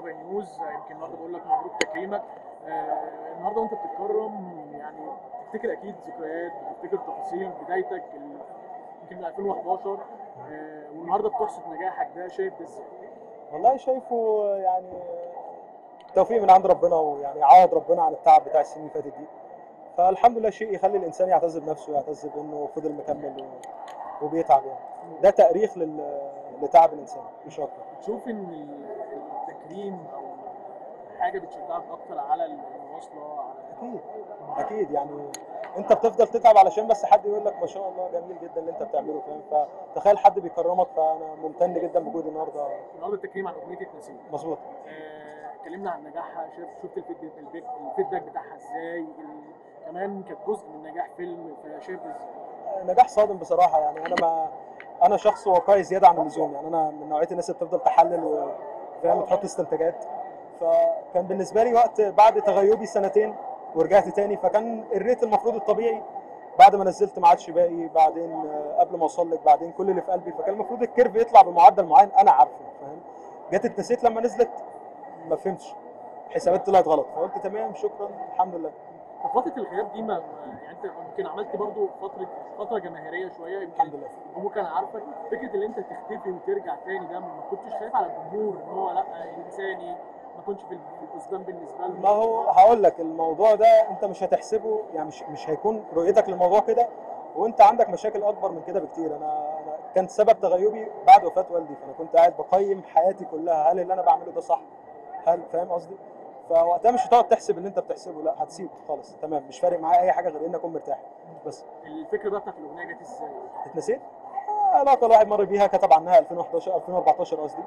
باي نيوز يمكن النهارده بقول لك مبروك تكريمك آه، النهارده وانت بتتكرم يعني تفتكر اكيد ذكريات بتفتكر تفاصيل بدايتك ال- يمكن من 2011 آه، والنهارده بتحصد نجاحك ده شايف ده ازاي؟ والله شايفه يعني توفيق من عند ربنا ويعني عوض ربنا عن التعب بتاع السنين اللي فاتت دي فالحمد لله شيء يخلي الانسان يعتز بنفسه ويعتز بانه فضل مكمل و- وبيتعب يعني ده تاريخ لل... لتعب الانسان مش اكتر بتشوف ان ال- التكريم او حاجه بتشجعك اكتر على المواصله على اكيد اكيد يعني انت بتفضل تتعب علشان بس حد يقول لك ما شاء الله جميل جدا اللي انت بتعمله فاهم فتخيل حد بيكرمك فانا ممتن جدا بوجودي النهارده النهارده التكريم عن اغنيه اتنسيت مظبوط آه، اتكلمنا عن نجاحها شايف شفت الفيدباك الفيد- الفيدباك بتاعها ازاي ال- كمان كانت جزء من نجاح فيلم فشايف ده ازاي نجاح صادم بصراحه يعني انا ما انا شخص واقعي زياده عن اللزوم يعني انا من نوعيه الناس اللي بتفضل تحلل وفاهم تحط استنتاجات فكان بالنسبه لي وقت بعد تغيبي سنتين ورجعت تاني فكان الريت المفروض الطبيعي بعد ما نزلت ما عادش باقي بعدين آه، قبل ما اوصل لك بعدين كل اللي في قلبي فكان المفروض الكيرف يطلع بمعدل معين انا عارفه فاهم جت اتنسيت لما نزلت ما فهمتش حسابات طلعت غلط فقلت تمام شكرا الحمد لله في فتره الغياب دي ما ما- يعني انت يمكن عملت برضو فتره فتره جماهيريه شويه يمكن الحمد لله الجمهور كان عارفك فكره ان انت تختفي وترجع تاني ده ما كنتش خايف على الجمهور ان هو لا انساني ما كنتش في في الاسبان بالنسبه لهم ما هو هقول لك الموضوع ده انت مش هتحسبه يعني مش مش هيكون رؤيتك للموضوع كده وانت عندك مشاكل اكبر من كده بكتير انا انا كان سبب تغيبي بعد وفاه والدي فانا كنت قاعد بقيم حياتي كلها هل اللي انا بعمله ده صح هل فاهم قصدي فوقتها مش هتقعد تحسب اللي انت بتحسبه لا هتسيبه خالص تمام مش فارق معايا اي حاجه غير ان اكون مرتاح بس الفكره بقى بتاعت الاغنيه جت ازاي؟ اتنسيت آه، علاقه الواحد مر بيها كتب عنها 2011 2014 قصدي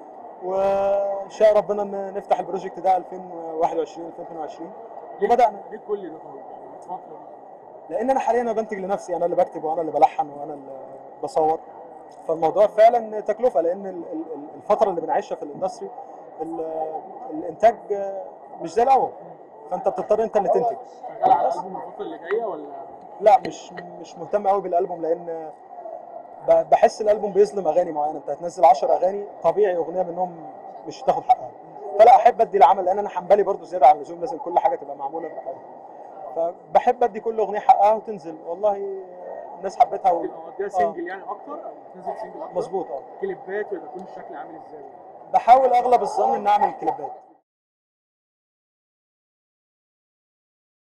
وشاء ربنا ان نفتح البروجكت ده 2021 2022 وبدانا ليه كل ده طيب؟ يعني الفتره دي لان انا حاليا انا بنتج لنفسي انا اللي بكتب وانا اللي بلحن وانا اللي بصور فالموضوع فعلا تكلفه لان ال- ال- ال- الفتره اللي بنعيشها في الاندستري ال- الانتاج مش زي الاول فانت بتضطر انت اللي تنتج شغال على الالبوم الفتره اللي جايه ولا لا مش مش مهتم قوي بالالبوم لان ب- بحس الالبوم بيظلم اغاني معينه انت هتنزل 10 اغاني طبيعي اغنيه منهم مش هتاخد حقها فلا احب ادي العمل لان انا حنبلي برضو زياده عن اللزوم لازم كل حاجه تبقى معموله بحاجه فبحب ادي كل اغنيه حقها وتنزل والله الناس حبتها و... تبقى موديها سنجل يعني اكتر او تنزل سنجل اكتر مظبوط اه كليبات ويبقى يكون الشكل عامل ازاي؟ بحاول اغلب الظن ان اعمل كليبات